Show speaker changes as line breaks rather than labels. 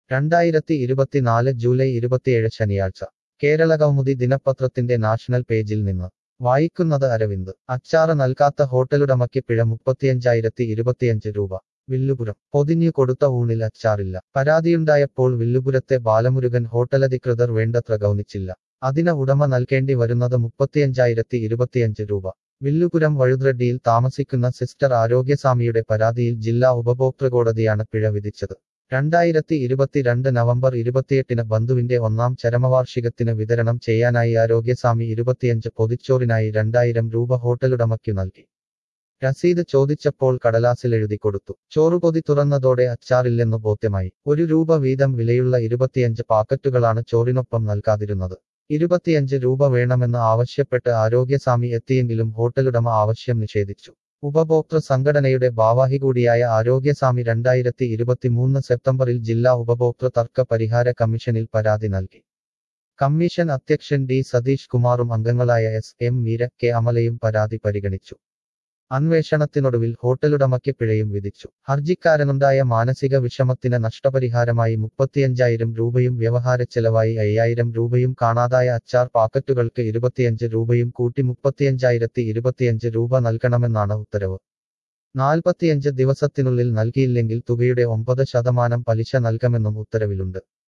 രണ്ടായിരത്തി ഇരുപത്തിനാല് ജൂലൈ ഇരുപത്തിയേഴ് ശനിയാഴ്ച കേരള കൗമുദി ദിനപത്രത്തിന്റെ നാഷണൽ പേജിൽ നിന്ന് വായിക്കുന്നത് അരവിന്ദ് അച്ചാറ് നൽകാത്ത ഹോട്ടലുടമയ്ക്ക് പിഴ മുപ്പത്തിയഞ്ചായിരത്തി ഇരുപത്തിയഞ്ച് രൂപ വില്ലുപുരം പൊതിഞ്ഞു കൊടുത്ത ഊണിൽ അച്ചാറില്ല പരാതിയുണ്ടായപ്പോൾ വില്ലുപുരത്തെ ബാലമുരുകൻ ഹോട്ടലധികൃതർ വേണ്ടത്ര ഗൗനിച്ചില്ല അതിന് ഉടമ നൽകേണ്ടി വരുന്നത് മുപ്പത്തിയഞ്ചായിരത്തി ഇരുപത്തിയഞ്ച് രൂപ വില്ലുപുരം വഴുദ്രഡിയിൽ താമസിക്കുന്ന സിസ്റ്റർ ആരോഗ്യസ്വാമിയുടെ പരാതിയിൽ ജില്ലാ ഉപഭോക്തൃ കോടതിയാണ് പിഴ വിധിച്ചത് രണ്ടായിരത്തി ഇരുപത്തിരണ്ട് നവംബർ ഇരുപത്തിയെട്ടിന് ബന്ധുവിന്റെ ഒന്നാം ചരമവാർഷികത്തിന് വിതരണം ചെയ്യാനായി ആരോഗ്യസ്വാമി ഇരുപത്തിയഞ്ച് പൊതിച്ചോറിനായി രണ്ടായിരം രൂപ ഹോട്ടലുടമയ്ക്കു നൽകി രസീത് ചോദിച്ചപ്പോൾ കടലാസിൽ എഴുതി കൊടുത്തു ചോറുപൊതി തുറന്നതോടെ അച്ചാറില്ലെന്ന് ബോധ്യമായി ഒരു രൂപ വീതം വിലയുള്ള ഇരുപത്തിയഞ്ച് പാക്കറ്റുകളാണ് ചോറിനൊപ്പം നൽകാതിരുന്നത് ഇരുപത്തിയഞ്ച് രൂപ വേണമെന്ന് ആവശ്യപ്പെട്ട് ആരോഗ്യസ്വാമി എത്തിയെങ്കിലും ഹോട്ടലുടമ ആവശ്യം നിഷേധിച്ചു ഉപഭോക്തൃ സംഘടനയുടെ ഭാവാഹി കൂടിയായ ആരോഗ്യസ്വാമി രണ്ടായിരത്തി ഇരുപത്തിമൂന്ന് സെപ്റ്റംബറിൽ ജില്ലാ ഉപഭോക്തൃ തർക്ക പരിഹാര കമ്മീഷനിൽ പരാതി നൽകി കമ്മീഷൻ അധ്യക്ഷൻ ഡി സതീഷ് കുമാറും അംഗങ്ങളായ എസ് എം മീര കെ അമലയും പരാതി പരിഗണിച്ചു അന്വേഷണത്തിനൊടുവിൽ ഹോട്ടലുടമയ്ക്ക് പിഴയും വിധിച്ചു ഹർജിക്കാരനുണ്ടായ മാനസിക വിഷമത്തിന് നഷ്ടപരിഹാരമായി മുപ്പത്തിയഞ്ചായിരം രൂപയും വ്യവഹാരച്ചെലവായി അയ്യായിരം രൂപയും കാണാതായ അച്ചാർ പാക്കറ്റുകൾക്ക് ഇരുപത്തിയഞ്ച് രൂപയും കൂട്ടി മുപ്പത്തിയഞ്ചായിരത്തി ഇരുപത്തിയഞ്ച് രൂപ നൽകണമെന്നാണ് ഉത്തരവ് നാൽപ്പത്തിയഞ്ച് ദിവസത്തിനുള്ളിൽ നൽകിയില്ലെങ്കിൽ തുകയുടെ ഒമ്പത് ശതമാനം പലിശ നൽകമെന്നും ഉത്തരവിലുണ്ട്